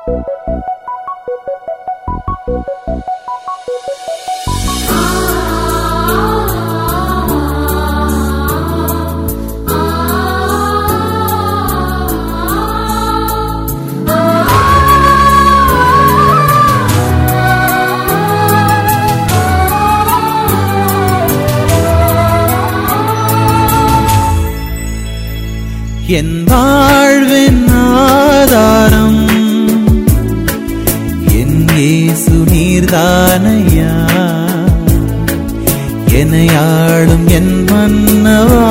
என் வாழ்வின் ஆதாரம் என் இயேசு நீர்தானையா என்னை ஆளும் என் மன்னவா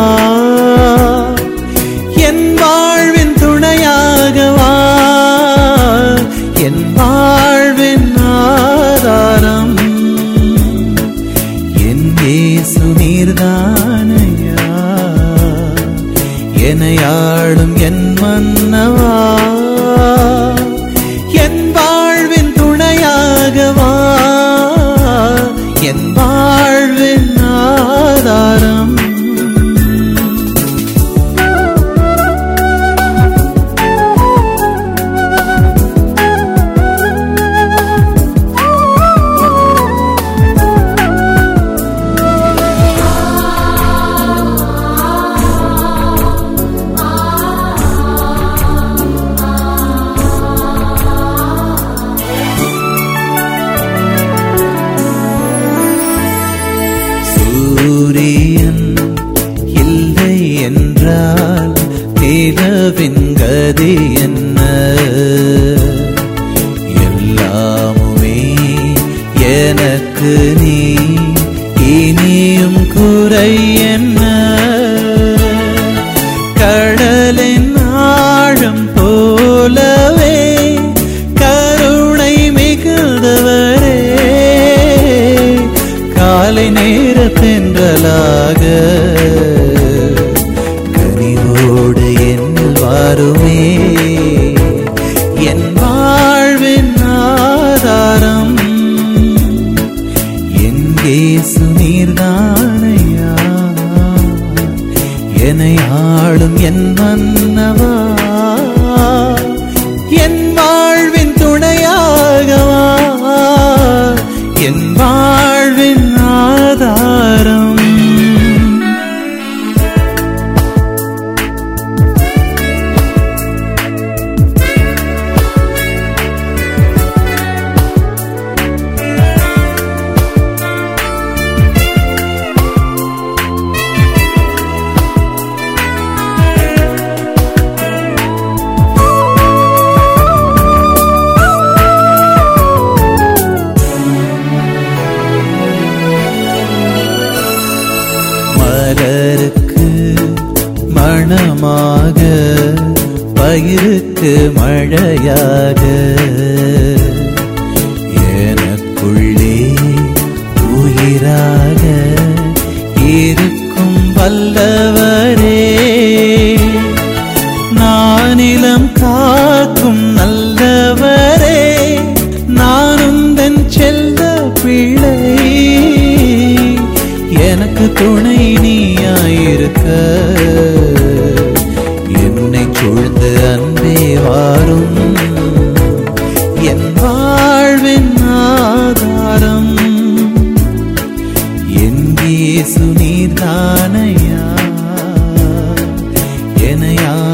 என் வாழ்வின் துணையாகவா என் வாழ்வின் ஆதாரம் என் இயேசு நீர்தானையா என்னை ஆளும் என் மன்னவா என் வாழ்வின் துணையாகவா என் வாழ்வின் ஆதாரம் சூரியன் இல்லை என்றால் நிலவின் கதி என்ன எல்லாமுமே எனக்கு நீ இனியும் குறை என்ன கடலின் ஆழம் போலவே கருணை மிகுந்தவரே காலை நேர தென்றலாக கனிவோடு என்னில் வாருமே என் வாழ்வின் ஆதாரம் என் இயேசு நீர்தானையா என்னை ஆளும் என் மன்னவா என் வாழ்வின் துணையாகவா என் வாழ்வின் ஆதாரம் மலருக்கு மணமாக பயிருக்கு மழையாக எனக்குள்ளே உயிராக இருக்கும் வல்லவரே நானிலம் காக்கும் நல்லவரே நானும் தன் செல்ல பிள்ளை எனக்கு துணை நீயாயிருக்க என்னை சூழ்ந்து அன்பே வாரும் என் வாழ்வின் ஆதாரம் என் இயேசு நீர்தானையா என்னை